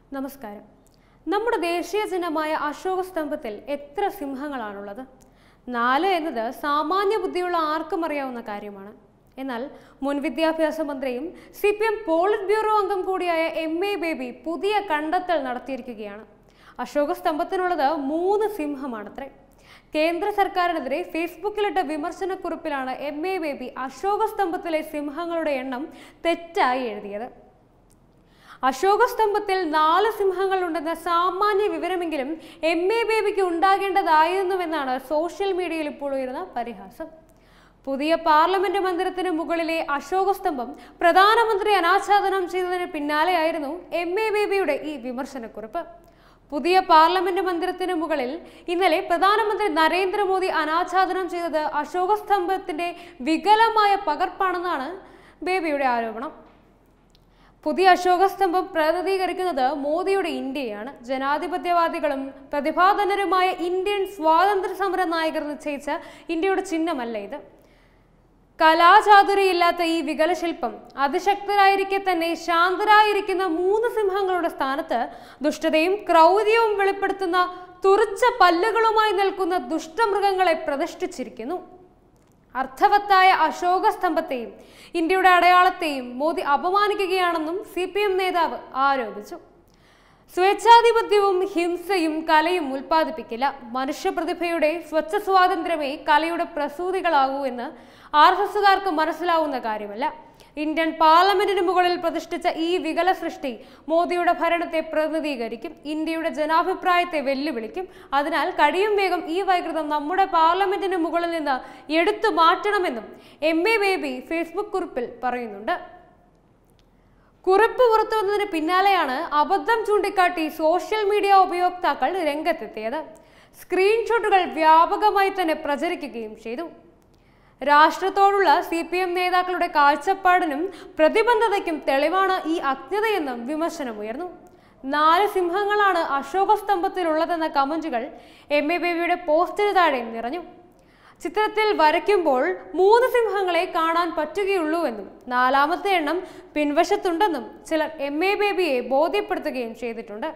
നമസ്കാരം നമ്മുടെ ദേശീയ ചിഹ്നമായ അശോക സ്തംഭത്തിൽ എത്ര സിംഹങ്ങളാണുള്ളത് നാല് എന്നത് സാമാന്യ ബുദ്ധിയുള്ള ആർക്കും അറിയാവുന്ന കാര്യമാണ് എന്നാൽ മുൻ വിദ്യാഭ്യാസ മന്ത്രിയും C P M polit bureau അംഗം കൂടിയായ എം എ ബേബി പുതിയ കണ്ടെത്തൽ നടത്തിയിരിക്കുകയാണ് അശോക സ്തംഭത്തിനുള്ളത് മൂന്ന് സിംഹമാണത്രേ കേന്ദ്ര സർക്കാരിനെതിരെ ഫേസ്ബുക്കിലിട്ട വിമർശനക്കുറിപ്പിലാണ് എം എ ബേബി അശോക സ്തംഭത്തിലെ സിംഹങ്ങളുടെ എണ്ണം തെറ്റായി എഴുതിയത് അശോക സ്തംഭത്തിൽ നാല് സിംഹങ്ങളുണ്ടെന്ന സാമാന്യ വിവരമെങ്കിലും എം എ ബേബിക്ക് ഉണ്ടാകേണ്ടതായിരുന്നുവെന്നാണ് സോഷ്യൽ മീഡിയയിൽ ഇപ്പോൾ ഉയരുന്ന പരിഹാസം പുതിയ പാർലമെന്റ് മന്ദിരത്തിന് മുകളിലെ അശോക സ്തംഭം പ്രധാനമന്ത്രി അനാച്ഛാദനം ചെയ്തതിന് പിന്നാലെയായിരുന്നു എം എ ബേബിയുടെ ഈ വിമർശനക്കുറിപ്പ് പുതിയ പാർലമെന്റ് മന്ദിരത്തിന് മുകളിൽ ഇന്നലെ പ്രധാനമന്ത്രി നരേന്ദ്രമോദി അനാച്ഛാദനം ചെയ്തത് അശോക സ്തംഭത്തിന്റെ വികലമായ പകർപ്പാണെന്നാണ് ബേബിയുടെ ആരോപണം പുതിയ അശോകസ്തംഭം പ്രതിനിധീകരിക്കുന്നത് മോദിയുടെ ഇന്ത്യയാണ് ജനാധിപത്യവാദികളും പ്രതിഭാധനരുമായ ഇന്ത്യൻ സ്വാതന്ത്ര്യ സമര നായകർ നിശ്ചയിച്ച ഇന്ത്യയുടെ ചിഹ്നമല്ല ഇത് കലാചാതുരിയില്ലാത്ത ഈ വികലശില്പം അതിശക്തരായിരിക്കെ തന്നെ ശാന്തരായിരിക്കുന്ന മൂന്ന് സിംഹങ്ങളുടെ സ്ഥാനത്ത് ദുഷ്ടതയും ക്രൗര്യവും വെളിപ്പെടുത്തുന്ന തുറിച്ച പല്ലുകളുമായി നിൽക്കുന്ന ദുഷ്ടമൃഗങ്ങളെ പ്രതിഷ്ഠിച്ചിരിക്കുന്നു അർത്ഥവത്തായ അശോക സ്തംഭത്തെയും ഇന്ത്യയുടെ അടയാളത്തെയും മോദി അപമാനിക്കുകയാണെന്നും സി പി എം നേതാവ് ആരോപിച്ചു സ്വേച്ഛാധിപത്യവും ഹിംസയും കലയും ഉൽപ്പാദിപ്പിക്കില്ല മനുഷ്യപ്രതിഭയുടെ സ്വച്ഛ സ്വാതന്ത്ര്യമേ കലയുടെ പ്രസൂതികളാകൂ എന്ന് ആർ എസ് എസുകാർക്ക് മനസ്സിലാവുന്ന കാര്യമല്ല ഇന്ത്യൻ പാർലമെന്റിന് മുകളിൽ പ്രതിഷ്ഠിച്ച ഈ വികല സൃഷ്ടി മോദിയുടെ ഭരണത്തെ പ്രതിനിധീകരിക്കും ഇന്ത്യയുടെ ജനാഭിപ്രായത്തെ വെല്ലുവിളിക്കും അതിനാൽ കഴിയും വേഗം ഈ വൈകൃതം നമ്മുടെ പാർലമെന്റിന് മുകളിൽ നിന്ന് എടുത്തു മാറ്റണമെന്നും എം എ ബേബി ഫേസ്ബുക്ക് കുറിപ്പിൽ പറയുന്നുണ്ട് കുറിപ്പ് പുറത്തുവന്നതിന് പിന്നാലെയാണ് അബദ്ധം ചൂണ്ടിക്കാട്ടി സോഷ്യൽ മീഡിയ ഉപയോക്താക്കൾ രംഗത്തെത്തിയത് സ്ക്രീൻഷോട്ടുകൾ വ്യാപകമായി തന്നെ പ്രചരിക്കുകയും ചെയ്തു രാഷ്ട്രത്തോടുള്ള സി പി എം നേതാക്കളുടെ കാഴ്ചപ്പാടിനും പ്രതിബദ്ധതയ്ക്കും തെളിവാണ് ഈ അജ്ഞതയെന്നും വിമർശനമുയർന്നു നാല് സിംഹങ്ങളാണ് അശോക സ്തംഭത്തിലുള്ളതെന്ന കമന്റുകൾ എം എ ബേബിയുടെ പോസ്റ്റിന് താഴെ നിറഞ്ഞു ചിത്രത്തിൽ വരയ്ക്കുമ്പോൾ മൂന്ന് സിംഹങ്ങളെ കാണാൻ പറ്റുകയുള്ളൂവെന്നും നാലാമത്തെ എണ്ണം പിൻവശത്തുണ്ടെന്നും ചിലർ എം എ ബേബിയെ ബോധ്യപ്പെടുത്തുകയും ചെയ്തിട്ടുണ്ട്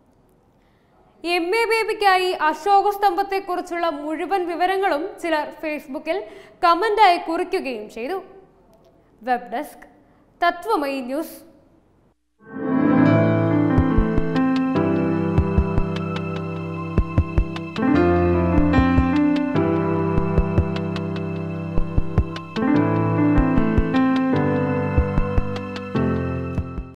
എം എ ബേബിക്കായി അശോക സ്തംഭത്തെക്കുറിച്ചുള്ള മുഴുവൻ വിവരങ്ങളും ചിലർ ഫേസ്ബുക്കിൽ കമന്റായി കുറിക്കുകയും ചെയ്തു വെബ് ഡെസ്ക് തത്വമയി ന്യൂസ്